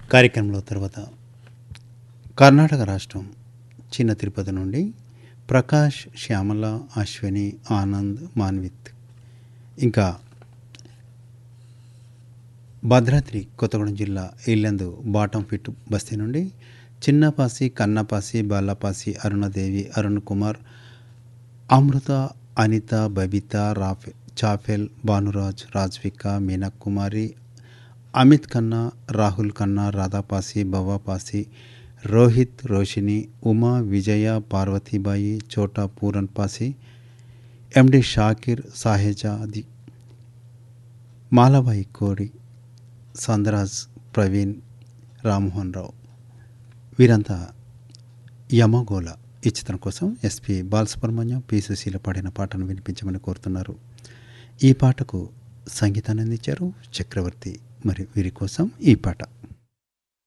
కార్యక్రమంలో తర్వాత కర్ణాటక రాష్ట్రం చిన్న తిరుపతి నుండి ప్రకాష్ శ్యామల అశ్విని ఆనంద్ మాన్విత్ ఇంకా భద్రాద్రి కొత్తగూడెం జిల్లా ఇల్లందు బాటం ఫిట్ బస్తీ నుండి చిన్నపాసి కన్నపాసి బాలపాసి అరుణదేవి అరుణ్ కుమార్ అమృత అనిత బబిత రాఫె చాఫెల్ భానురాజ్ రాజ్విక మీనక్ కుమారి అమిత్ ఖన్నా రాహుల్ ఖన్నా రాధాపాసి భవాపాసి రోహిత్ రోషిని ఉమా విజయ పార్వతీబాయి చోటా పూరన్ పాసి ఎండి షాకిర్ సాహెజాది మాలాబాయి కోడి సందరాజ్ ప్రవీణ్ రామ్మోహన్ రావు వీరంతా యమగోళ ఈ చిత్రం కోసం ఎస్పి బాలసుబ్రహ్మణ్యం పి సుశీల పాడిన పాటను వినిపించమని కోరుతున్నారు ఈ పాటకు సంగీతాన్ని అందించారు చక్రవర్తి మరి వీరి కోసం ఈ పాట